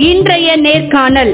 இன்றைய நேர்காணல்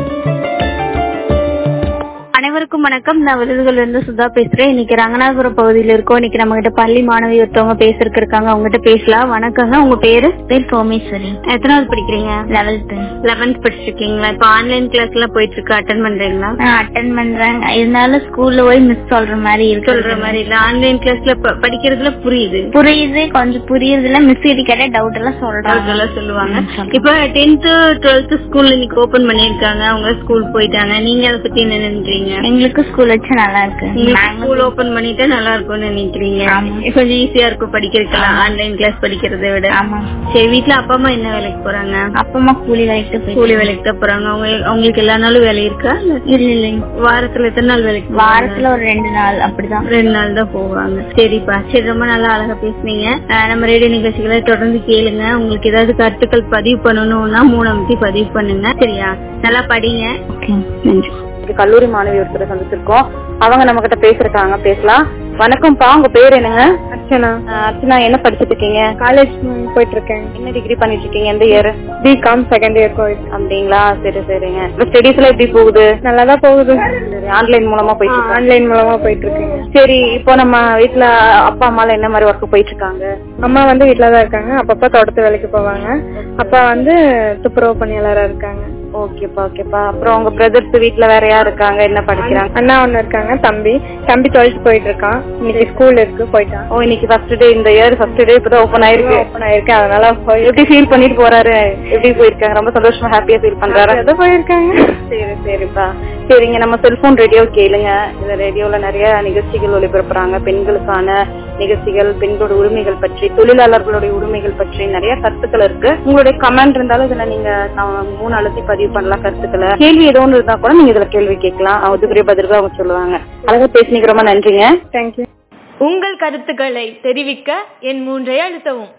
அனைவருக்கும் வணக்கம் நான் விருதுகள் இருந்து சுதா பேசுறேன் இன்னைக்கு ரங்கநாதபுரம் பகுதியில இருக்கோம் இன்னைக்கு நம்ம கிட்ட பள்ளி மாணவி ஒருத்தவங்க பேசுறதுக்கு இருக்காங்க அவங்ககிட்ட பேசலாம் வணக்கங்க உங்க பேரு பேர் சோமேஸ்வரி எத்தனாவது படிக்கிறீங்க லெவல்த்து லெவன்த் படிச்சிருக்கீங்களா இப்ப ஆன்லைன் கிளாஸ் எல்லாம் போயிட்டு இருக்கு அட்டன் பண்றீங்களா நான் அட்டன் பண்றேன் இருந்தாலும் ஸ்கூல்ல போய் மிஸ் சொல்ற மாதிரி இருக்கு சொல்ற மாதிரி இல்ல ஆன்லைன் கிளாஸ்ல படிக்கிறதுல புரியுது புரியுது கொஞ்சம் புரியுதுல மிஸ் கிட்ட கேட்டா டவுட் எல்லாம் சொல்றாங்க அதெல்லாம் சொல்லுவாங்க இப்ப டென்த் டுவெல்த் ஸ்கூல் இன்னைக்கு ஓபன் பண்ணிருக்காங்க அவங்க ஸ்கூல் போயிட்டாங்க நீங்க அதை பத்தி என்ன நினைக்கிறீங்க எங்களுக்கு ஸ்கூல் வச்சா நல்லா இருக்கு ஸ்கூல் ஓபன் பண்ணிட்டா நல்லா இருக்கும்னு நினைக்கிறீங்க ஆமா. கொஞ்சம் ஈஸியா இருக்கும் படிக்கிறதுக்கெல்லாம் ஆன்லைன் கிளாஸ் படிக்கிறதை விட ஆமா சரி வீட்ல அப்பா அம்மா என்ன வேலைக்கு போறாங்க அப்பா அம்மா கூலி வேலைக்கு போய் கூலி வேலைக்கு தான் போறாங்க அவங்க அவங்களுக்கு எல்லா நாளும் வேலை இருக்கா இல்ல இல்ல இல்லைங்க வாரத்துல எத்தனை நாள் வேலைக்கு போவாங்க? வாரத்துல ஒரு ரெண்டு நாள் அப்படிதான் ரெண்டு நாள் தான் போவாங்க சரிப்பா சரி ரொம்ப நல்லா அழகா பேசுனீங்க அஹ் நம்ம ரேடியோ நிகழ்ச்சிகளை தொடர்ந்து கேளுங்க உங்களுக்கு ஏதாவது கருத்துக்கள் பதிவு பண்ணணும்னா மூணு அமைத்தி பதிவு பண்ணுங்க சரியா நல்லா படிங்க ஓகே நன்றி இங்க கல்லூரி மாணவி ஒருத்தரை சந்திச்சிருக்கோம் அவங்க நம்ம கிட்ட பேசுறாங்க பேசலாம் வணக்கம்ப்பா உங்க பேர் என்னங்க அர்ச்சனா அஹ் அர்ச்சனா என்ன படிச்சிட்டு இருக்கீங்க காலேஜ் போயிட்டு இருக்கேன் என்ன டிகிரி பண்ணிட்டு இருக்கீங்க எந்த இயர் பிகாம் செகண்ட் இயர் கோயில் அப்படிங்களா சரி சரிங்க இப்ப ஸ்டடிஸ் எல்லாம் எப்படி போகுது நல்லா தான் போகுது சரி ஆன்லைன் மூலமா போயிட்டு இருக்கா? ஆன்லைன் மூலமா போயிட்டு இருக்கேங்க சரி இப்போ நம்ம வீட்ல அப்பா அம்மா எல்லாம் என்ன மாதிரி ஒர்க் போயிட்டு இருக்காங்க அம்மா வந்து வீட்ல தான் இருக்காங்க அப்பப்ப தோட்டத்து வேலைக்கு போவாங்க அப்பா வந்து துப்புரவு பணியாளரா இருக்காங்க ஓகேப்பா ஓகேப்பா அப்புறம் உங்க பிரதர்ஸ் வீட்ல வேற யார் இருக்காங்க என்ன படிக்கிறாங்க அண்ணா ஒண்ணு இருக்காங்க தம்பி தம்பி டுவெல்த் போயிட்டு இருக்கான் இன்னைக்கு ஸ்கூல் இருக்கு போயிட்டான் ஓ இன்னைக்கு ஃபர்ஸ்ட் டே இந்த இயர் ஃபர்ஸ்ட் டே இப்பதான் ஓபன் ஆயிருக்கு ஓப்பன் ஆயிருக்கு அதனால போய் எப்படி ஃபீல் பண்ணிட்டு போறாரு எப்படி போயிருக்காங்க ரொம்ப சந்தோஷமா ஹாப்பியா ஃபீல் பண்றாரு எதோ போயிருக்காங்க சரி சரிப்பா சரிங்க நம்ம செல்போன் ரேடியோ கேளுங்க இந்த ரேடியோல நிறைய நிகழ்ச்சிகள் ஒளிபரப்புறாங்க பெண்களுக்கான நிகழ்ச்சிகள் பெண்களோட உரிமைகள் பற்றி தொழிலாளர்களுடைய உரிமைகள் பற்றி நிறைய கருத்துக்கள் இருக்கு உங்களுடைய கமெண்ட் இருந்தாலும் இதுல நீங்க நான் மூணு அழுத்தி பதிவு பண்ணலாம் கருத்துக்களை கேள்வி ஏதோ ஒன்று இருந்தா கூட நீங்க இதுல கேள்வி கேட்கலாம் அதுக்குரிய பதில்கள் அவங்க சொல்லுவாங்க அழகா பேசினீங்க ரொம்ப நன்றிங்க தேங்க்யூ உங்கள் கருத்துக்களை தெரிவிக்க என் மூன்றை அழுத்தவும்